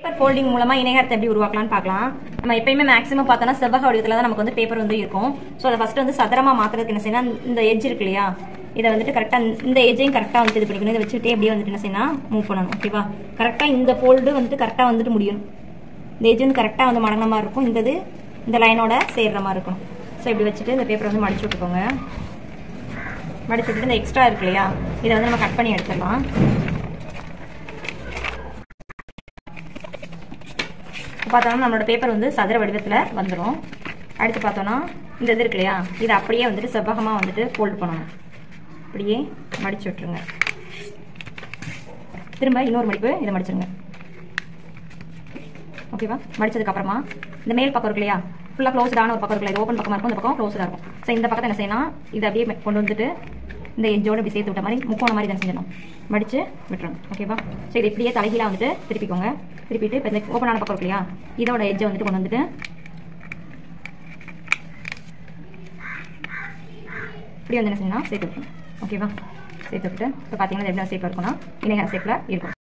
paper folding மூலமா இணையகத்தை எப்படி உருவாக்கலாம்னு பார்க்கலாம் நம்ம எப்பயுமே மேக்ஸிமம் பார்த்தோம்னா செவ்வக வடிவத்தில் தான் நமக்கு வந்து பேப்பர் வந்து இருக்கும் ஸோ அதை ஃபர்ஸ்ட் வந்து சதுரமா மாத்துறதுக்கு என்ன செய்யணும் இந்த எட்ஜ் இருக்கு இல்லையா இதை வந்துட்டு கரெக்டாக இந்த எஜ்ஜையும் கரெக்டாக வந்து இது பண்ணிக்கணும் இதை வச்சுட்டு அப்படியே வந்துட்டு என்ன செய்யணும் மூவ் பண்ணணும் ஓகேவா கரெக்டாக இந்த ஃபோல்டு வந்துட்டு கரெக்டாக வந்துட்டு முடியும் இந்த எஜ் வந்து கரெக்டாக வந்து மடங்கின மாதிரி இருக்கும் இந்த இது இந்த லைனோட சேர்ற மாதிரி இருக்கணும் ஸோ இப்படி வச்சுட்டு இந்த பேப்பரை வந்து மடிச்சு விட்டுக்கோங்க மடிச்சு விட்டுட்டு இந்த எக்ஸ்ட்ரா இருக்கு இல்லையா இதை வந்து நம்ம கட் பண்ணி எடுத்துடலாம் பார்த்தோம்னா நம்மளோட பேப்பர் வந்து சதுர வடிவத்தில் வந்துடும் அடுத்து பார்த்தோன்னா இந்த இது இருக்கு இல்லையா இதை அப்படியே வந்துட்டு செவ்வகமாக வந்துட்டு ஃபோல்ட் பண்ணணும் அப்படியே மடிச்சு விட்டுருங்க திரும்ப இன்னொரு மடிப்பு இதை மடிச்சிருங்க ஓகேவா மடிச்சதுக்கு அப்புறமா இந்த மேல் பக்கம் இருக்கு இல்லையா ஃபுல்லாக க்ளோஸ்டான ஒரு பக்கம் இருக்குல்ல இது ஓப்பன் பக்கமாக இருக்கும் இந்த பக்கம் க்ளோஸ்டாக இருக்கும் ஸோ இந்த பக்கத்தை என்ன செய்யணும் இதை அப்படியே கொண்டு வந்துட்டு இந்த எஜ்ஜோட இப்படி சேர்த்து விட்ட மாதிரி முக்கோண மாதிரி தான் செஞ்சிடணும் மடிச்சு விட்டுறணும் ஓகேவா ஸோ இது இப்படியே தலைகீழாக வந்துட்டு திருப்பிக்கோங்க திருப்பிட்டு இப்போ இந்த ஓப்பனான பக்கம் இருக்கு இல்லையா இதோட எஜ்ஜை வந்துட்டு கொண்டு வந்துட்டு இப்படி வந்து என்ன செய்யணும் சேர்த்து விட்டுணும் ஓகேவா சேர்த்து விட்டு இப்போ பார்த்தீங்கன்னா எப்படி ஷேப்பில் இருக்கும்னா இணையான ஷேப்பில் இருக்கும்